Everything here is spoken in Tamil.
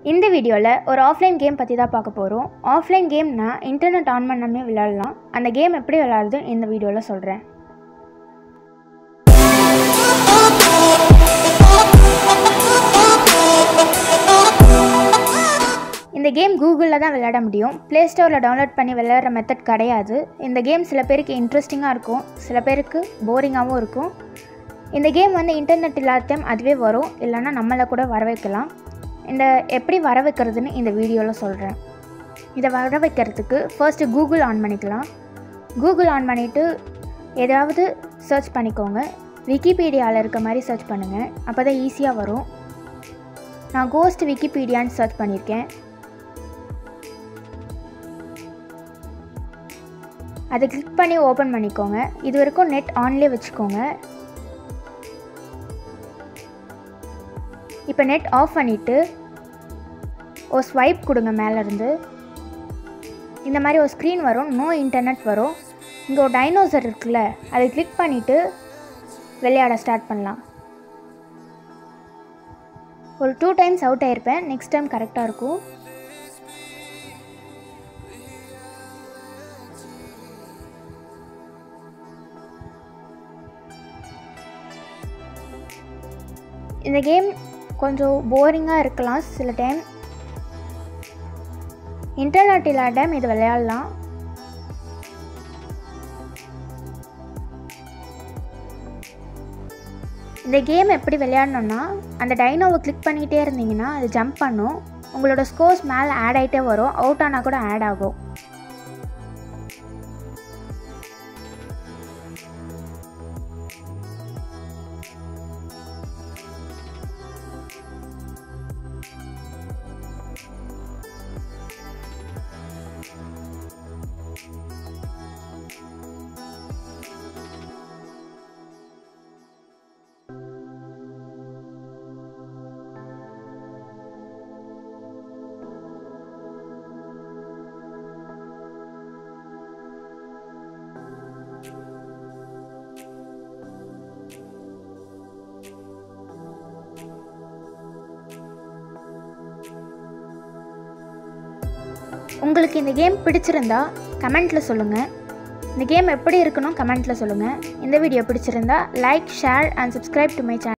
இந்த வீடியோவில் ஒரு ஆஃப்லைன் கேம் பற்றி தான் பார்க்க போகிறோம் ஆஃப்லைன் கேம்னா இன்டர்நெட் ஆன் பண்ணாமே விளையாடலாம் அந்த கேம் எப்படி விளையாடுறது இந்த வீடியோவில் சொல்கிறேன் இந்த கேம் கூகுளில் தான் விளையாட முடியும் ப்ளே ஸ்டோரில் டவுன்லோட் பண்ணி விளையாடுற மெத்தட் கிடையாது இந்த கேம் சில பேருக்கு இன்ட்ரெஸ்டிங்காக இருக்கும் சில பேருக்கு போரிங்காகவும் இருக்கும் இந்த கேம் வந்து இன்டர்நெட் இல்லாத டைம் அதுவே வரும் இல்லைன்னா நம்மளை கூட வர வைக்கலாம் இந்த எப்படி வர வைக்கிறதுன்னு இந்த வீடியோவில் சொல்கிறேன் இதை வர வைக்கிறதுக்கு ஃபர்ஸ்ட்டு கூகுள் ஆன் பண்ணிக்கலாம் கூகுள் ஆன் பண்ணிவிட்டு ஏதாவது சர்ச் பண்ணிக்கோங்க விக்கிபீடியாவில் இருக்க மாதிரி சர்ச் பண்ணுங்கள் அப்போ தான் ஈஸியாக வரும் நான் கோஸ்ட் விக்கிபீடியான்னு சர்ச் பண்ணியிருக்கேன் அதை கிளிக் பண்ணி ஓப்பன் பண்ணிக்கோங்க இது வரைக்கும் நெட் ஆன்லேயே வச்சுக்கோங்க இப்போ நெட் ஆஃப் பண்ணிவிட்டு ஒரு ஸ்வைப் கொடுங்க மேலேருந்து இந்த மாதிரி ஒரு ஸ்க்ரீன் வரும் நோ இன்டர்நெட் வரும் இங்கே ஒரு டைனோசர் இருக்குல்ல அதை கிளிக் பண்ணிவிட்டு விளையாட ஸ்டார்ட் பண்ணலாம் ஒரு டூ டைம்ஸ் அவுட் ஆயிருப்பேன் நெக்ஸ்ட் டைம் கரெக்டாக இருக்கும் இந்த கேம் கொஞ்சம் போரிங்காக இருக்கலாம் சில டைம் இன்டர்நெட் இல்லாத டைம் இது விளையாடலாம் இந்த கேம் எப்படி விளையாடணுன்னா அந்த டைனோவை கிளிக் பண்ணிக்கிட்டே இருந்தீங்கன்னா அது ஜம்ப் பண்ணும் உங்களோட ஸ்கோர்ஸ் மேலே ஆட் ஆகிட்டே வரும் அவுட் ஆனால் கூட ஆட் ஆகும் உங்களுக்கு இந்த கேம் பிடிச்சிருந்தா கமெண்ட்டில் சொல்லுங்கள் இந்த கேம் எப்படி இருக்கணும் கமெண்ட்டில் சொல்லுங்கள் இந்த வீடியோ பிடிச்சிருந்தா like share and subscribe to my channel